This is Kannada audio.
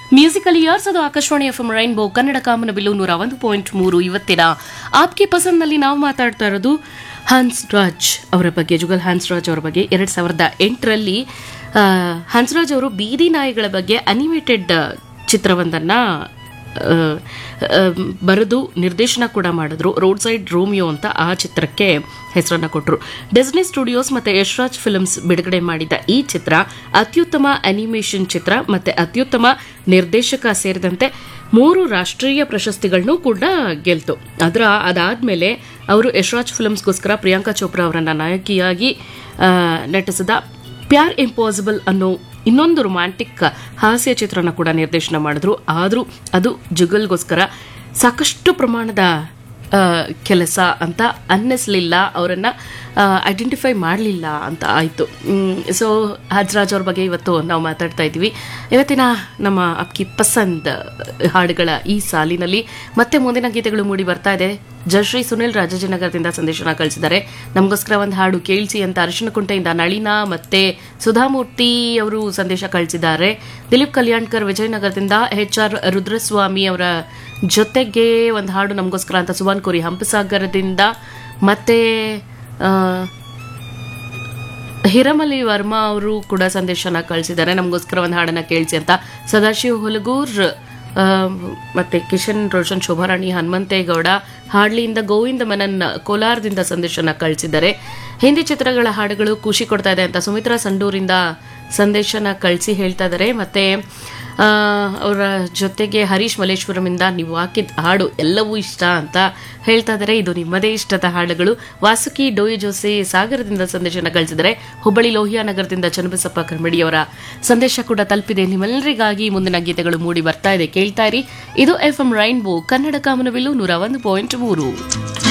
ಮ್ಯೂಸಿಕಲ್ ಇಯರ್ಸ್ ಅದು Akashvani F M rainbow Kannada ಕಾಮನ ಬಿಲ್ಲು ನೂರ ಒಂದು ಪಾಯಿಂಟ್ ಮೂರು ಇವತ್ತಿನ ಆಪ್ಗೆ ಪಸಂದ್ನಲ್ಲಿ ನಾವು ಮಾತಾಡ್ತಾ ಇರೋದು ಹನ್ಸ್ ರಾಜ್ ಅವರ ಬಗ್ಗೆ ಜುಗಲ್ ಹನ್ಸ್ ರಾಜ್ ಅವರ ಬಗ್ಗೆ ಎರಡ್ ಸಾವಿರದ ಎಂಟರಲ್ಲಿ ಹನ್ಸ್ರಾಜ್ ಅವರು ಬೀದಿ ನಾಯಿಗಳ ಬಗ್ಗೆ ಅನಿಮೇಟೆಡ್ ಚಿತ್ರವೊಂದನ್ನ ಆ, ಆ, ಬರೆದು ನಿರ್ದೇಶನ ಕೂಡ ಮಾಡಿದ್ರು ರೋಡ್ ಸೈಡ್ ರೋಮಿಯೋ ಅಂತ ಆ ಚಿತ್ರಕ್ಕೆ ಹೆಸರನ್ನ ಕೊಟ್ಟರು ಡಿಸ್ನಿ ಸ್ಟುಡಿಯೋಸ್ ಮತ್ತೆ ಯಶ್ರಾಜ್ ಫಿಲ್ಮ್ಸ್ ಬಿಡುಗಡೆ ಮಾಡಿದ ಈ ಚಿತ್ರ ಅತ್ಯುತ್ತಮ ಅನಿಮೇಷನ್ ಚಿತ್ರ ಮತ್ತೆ ಅತ್ಯುತ್ತಮ ನಿರ್ದೇಶಕ ಸೇರಿದಂತೆ ಮೂರು ರಾಷ್ಟ್ರೀಯ ಪ್ರಶಸ್ತಿಗಳನ್ನು ಕೂಡ ಗೆಲ್ತು ಅದರ ಅದಾದ್ಮೇಲೆ ಅವರು ಯಶ್ರಾಜ್ ಫಿಲ್ಮ್ಸ್ಗೋಸ್ಕರ ಪ್ರಿಯಾಂಕಾ ಚೋಪ್ರಾ ಅವರನ್ನ ನಾಯಕಿಯಾಗಿ ಆ, ನಟಿಸಿದ ಪ್ಯಾರ್ ಇಂಪಾಸಿಬಲ್ ಅನ್ನೋ ಇನ್ನೊಂದು ರೊಮ್ಯಾಂಟಿಕ್ ಹಾಸ್ಯ ಚಿತ್ರನ ಕೂಡ ನಿರ್ದೇಶನ ಮಾಡಿದ್ರು ಆದರೂ ಅದು ಜುಗಲ್ಗೋಸ್ಕರ ಸಾಕಷ್ಟು ಪ್ರಮಾಣದ ಆ, ಕೆಲಸ ಅಂತ ಅನ್ನಿಸ್ಲಿಲ್ಲ ಅವರನ್ನ ಐಡೆಂಟಿಫೈ ಮಾಡಲಿಲ್ಲ ಅಂತ ಆಯಿತು ಸೊ ಹಜ್ರಾಜ್ ಅವ್ರ ಬಗ್ಗೆ ಇವತ್ತು ನಾವು ಮಾತಾಡ್ತಾ ಇದ್ದೀವಿ ಇವತ್ತಿನ ನಮ್ಮ ಅಪ್ಕಿ ಪಸಂದ್ ಹಾಡುಗಳ ಈ ಸಾಲಿನಲ್ಲಿ ಮತ್ತೆ ಮುಂದಿನ ಗೀತೆಗಳು ಮೂಡಿ ಬರ್ತಾ ಇದೆ ಜಯಶ್ರೀ ಸುನಿಲ್ ರಾಜಾಜಿನಗರದಿಂದ ಸಂದೇಶನ ಕಳಿಸಿದ್ದಾರೆ ನಮಗೋಸ್ಕರ ಒಂದು ಹಾಡು ಕೇಳಿಸಿ ಅಂತ ಅರಿಶಿನಕುಂಟೆಯಿಂದ ನಳಿನ ಮತ್ತೆ ಸುಧಾಮೂರ್ತಿ ಅವರು ಸಂದೇಶ ಕಳಿಸಿದ್ದಾರೆ ದಿಲೀಪ್ ಕಲ್ಯಾಣ್ಕರ್ ವಿಜಯನಗರದಿಂದ ಎಚ್ ಆರ್ ರುದ್ರಸ್ವಾಮಿ ಅವರ ಜೊತೆಗೆ ಒಂದು ಹಾಡು ನಮಗೋಸ್ಕರ ಅಂತ ಸುಭಾನ್ ಕೋರಿ ಹಂಪಸಾಗರದಿಂದ ಮತ್ತೆ ಆ, ಹಿರಮಲಿ ವರ್ಮಾ ಅವರು ಕೂಡ ಸಂದೇಶನ ಕಳಿಸಿದ್ದಾರೆ ನಮಗೋಸ್ಕರ ಒಂದು ಹಾಡನ್ನ ಕೇಳಿಸಿ ಅಂತ ಸದಾಶಿವ ಹುಲಗೂರ್ ಆ, ಮತ್ತೆ ಕಿಶನ್ ರೋಷನ್ ಶೋಭಾರಾಣಿ ಹನುಮಂತೇಗೌಡ ಹಾಡ್ಲಿಯಿಂದ ಗೋವಿಂದ ಮೆನನ್ ಕೋಲಾರದಿಂದ ಸಂದೇಶನ ಕಳಿಸಿದ್ದಾರೆ ಹಿಂದಿ ಚಿತ್ರಗಳ ಹಾಡುಗಳು ಖುಷಿ ಕೊಡ್ತಾ ಇದೆ ಅಂತ ಸುಮಿತ್ರಾ ಸಂಡೂರಿಂದ ಸಂದೇಶನ ಕಳಿಸಿ ಹೇಳ್ತಾ ಇದ್ದಾರೆ ಮತ್ತೆ ಆ, ಅವರ ಜೊತೆಗೆ ಹರೀಶ್ ಮಲ್ಲೇಶ್ವರಮಿಂದ ನೀವು ಹಾಕಿದ ಹಾಡು ಎಲ್ಲವೂ ಇಷ್ಟ ಅಂತ ಹೇಳ್ತಾ ಇದ್ದಾರೆ ಇದು ನಿಮ್ಮದೇ ಇಷ್ಟದ ಹಾಡುಗಳು ವಾಸುಕಿ ಡೋಯಿ ಜೋಸೆ ಸಾಗರದಿಂದ ಸಂದೇಶನ ಕಳಿಸಿದರೆ ಹುಬ್ಬಳ್ಳಿ ಲೋಹಿಯಾ ನಗರದಿಂದ ಚನ್ನಬಸಪ್ಪ ಕರ್ಮಡಿ ಅವರ ಸಂದೇಶ ಕೂಡ ತಲುಪಿದೆ ನಿಮ್ಮೆಲ್ಲರಿಗಾಗಿ ಮುಂದಿನ ಗೀತೆಗಳು ಮೂಡಿ ಬರ್ತಾ ಇದೆ ಕೇಳ್ತಾ ಇರಿ ಇದು ಎಫ್ ಎಂ ರೈನ್ಬೋ ಕನ್ನಡ ಕಾಮನವಿಲ್ಲು ನೂರ ಒಂದು ಪಾಯಿಂಟ್ ಮೂರು